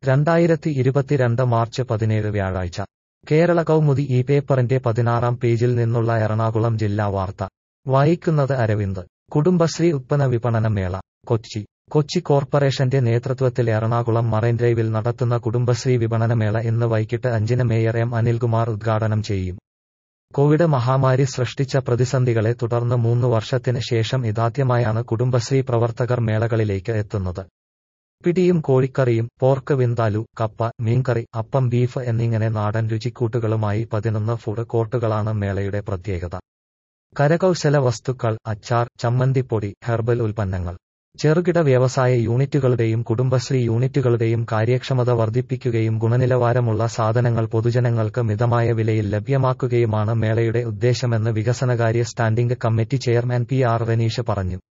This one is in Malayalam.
രണ്ടായിരത്തി ഇരുപത്തിരണ്ട് മാർച്ച് പതിനേഴ് വ്യാഴാഴ്ച കേരള കൗമുദി ഈ പേപ്പറിന്റെ പതിനാറാം പേജിൽ നിന്നുള്ള എറണാകുളം ജില്ലാ വാർത്ത വായിക്കുന്നത് അരവിന്ദ് കുടുംബശ്രീ ഉത്പന്ന വിപണന മേള കൊച്ചി കൊച്ചി കോർപ്പറേഷന്റെ നേതൃത്വത്തിൽ എറണാകുളം മറൈൻ ഡ്രൈവിൽ നടത്തുന്ന കുടുംബശ്രീ വിപണനമേള ഇന്ന് വൈകിട്ട് അഞ്ചിന് മേയർ എം അനിൽകുമാർ ഉദ്ഘാടനം ചെയ്യും കോവിഡ് മഹാമാരി സൃഷ്ടിച്ച പ്രതിസന്ധികളെ തുടർന്ന് മൂന്ന് വർഷത്തിന് ശേഷം ഇതാദ്യമായാണ് കുടുംബശ്രീ പ്രവർത്തകർ മേളകളിലേക്ക് എത്തുന്നത് പിടിയും കോഴിക്കറിയും പോർക്ക് വിന്താലു കപ്പ മീൻകറി അപ്പം ബീഫ് എന്നിങ്ങനെ നാടൻ രുചിക്കൂട്ടുകളുമായി പതിനൊന്ന് ഫുഡ് കോർട്ടുകളാണ് മേളയുടെ പ്രത്യേകത കരകൗശല വസ്തുക്കൾ അച്ചാർ ചമ്മന്തിപ്പൊടി ഹെർബൽ ഉൽപ്പന്നങ്ങൾ ചെറുകിട വ്യവസായ യൂണിറ്റുകളുടെയും കുടുംബശ്രീ യൂണിറ്റുകളുടെയും കാര്യക്ഷമത വർദ്ധിപ്പിക്കുകയും ഗുണനിലവാരമുള്ള സാധനങ്ങൾ പൊതുജനങ്ങൾക്ക് മിതമായ വിലയിൽ ലഭ്യമാക്കുകയുമാണ് മേളയുടെ ഉദ്ദേശമെന്ന് വികസനകാര്യ standing committee chairman P R Raneesh പറഞ്ഞു